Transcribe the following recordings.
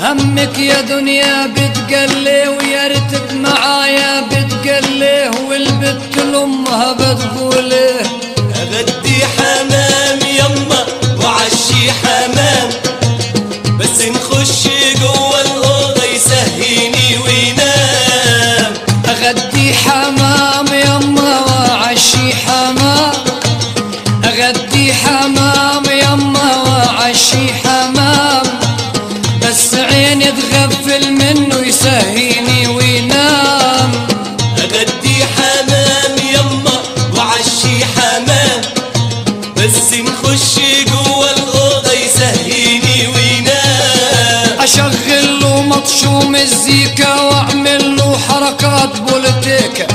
همك يا دنيا بتقلي ويا ريتك معايا بتقلي والبت لامها بتقولي اغدي حمام يما وعشي حمام بس نخش جوا الاوضه يسهيني وينام اغدي حمام يما وعشي حمام اغدي حمام يما وعشي حمام بس عيني تغفل منه يسهيني وينام اغدي حمام يما وعشي حمام بس نخش جوا الاوضه يسهيني وينام اشغل له مطشوم الزيكا واعمل له حركات بوليتيكا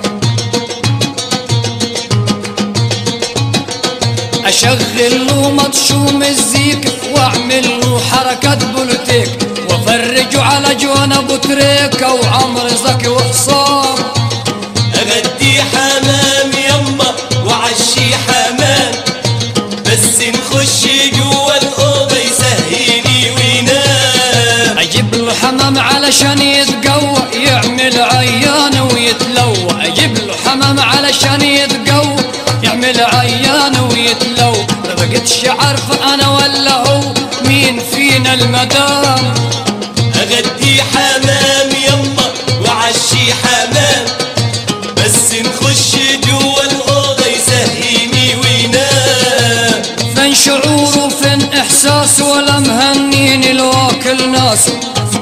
اشغل له مطشوم الزيكا واعمل له حركات بوليتيك وافرجه على جوان ابو تريكة وعمر زكي وحصان اغدي حمام يما وعشي حمام بس نخش جوا الاوضه يسهيني وينام اجيب له حمام علشان يتقوى يعمل عيان ويتلوى اجيب له حمام علشان يتقوى يعمل عيان ويتلوى ما بقتش عارفه انا ولا هو مين فينا المدام اغدي حمام يما وعشي حمام بس نخش جوا الاوضه يسهيني وينام فين شعوره فين احساسه ولا مهنيني الواكل ناسه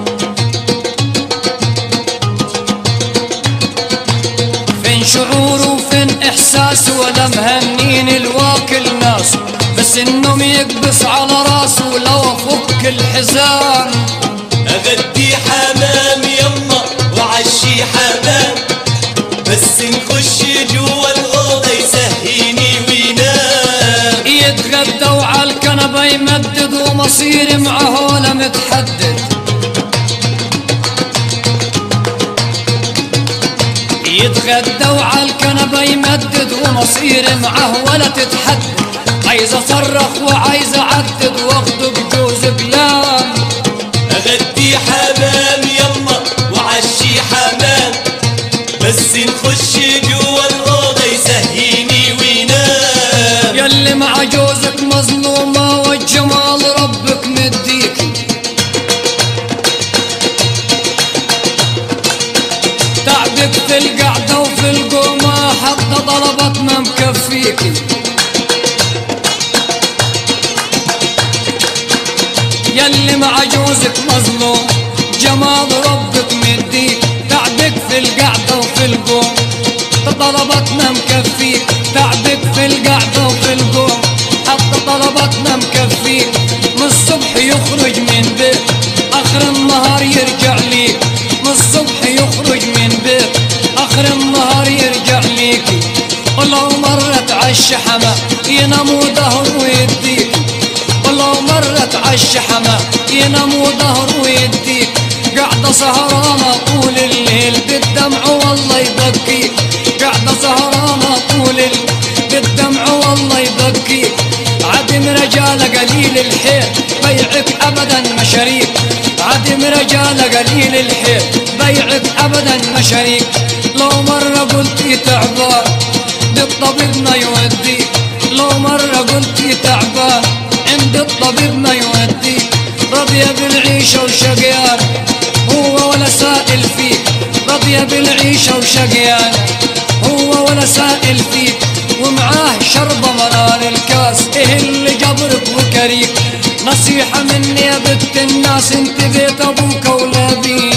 فين شعوره فين احساسه ولا مهنيني الواكل ناسه بس النوم يكبس على راسه لو افك الحزام اغدي حمام يما وعشي حمام بس نخش جوا الاوضه يسهيني وينام يتغدوا على الكنبة يمدد ومصيري معه ولا متحدد يتغدوا على الكنبة يمدد ومصيري معه ولا تتحدد عايز اصرخ وعايز اعدد واخده بجوز بلام اغدي حمام يما وعشي حمام بس نخش جوا الاوضه يسهيني وينام يلي مع جوزك مظلومة والجمال ربك مديكي تعبك في القعدة وفي القومة حتى طلبت ما مكفيكي يلي مع جوزك مظلوم جمال ربك مديك تعبك في القعدة وفي القوم طلباتنا مكفيك تعبك في القعدة وفي القوم حتى طلباتنا مكفيك من الصبح يخرج من بيت آخر النهار يرجع ليك من الصبح يخرج من بيت آخر النهار يرجع ليكي ولو مرت عالشحمة ينام ظهر ويديك ولو مرت عالشحمة ينام ظهر ويديك قاعدة سهرانة طول الليل بالدمع والله يبكيك قاعدة سهرانة طول الليل بالدمع والله يبكيك عدم رجال قليل الحيل بيعك ابدا ما شريك عدم رجال قليل الحيل بيعك ابدا ما شريك لو مرة قلت تعبان للطبيب ما يوديك لو مرة قلت تعبان عند الطبيب ما يوديك رضي بالعيشة وشقيان هو ولا سائل فيك رضي بالعيشة وشقيان هو ولا سائل فيك ومعاه شربة مرار الكاس ايه اللي جبرك وكريك نصيحة مني يا بنت الناس انت بيت ابوك ولا بيك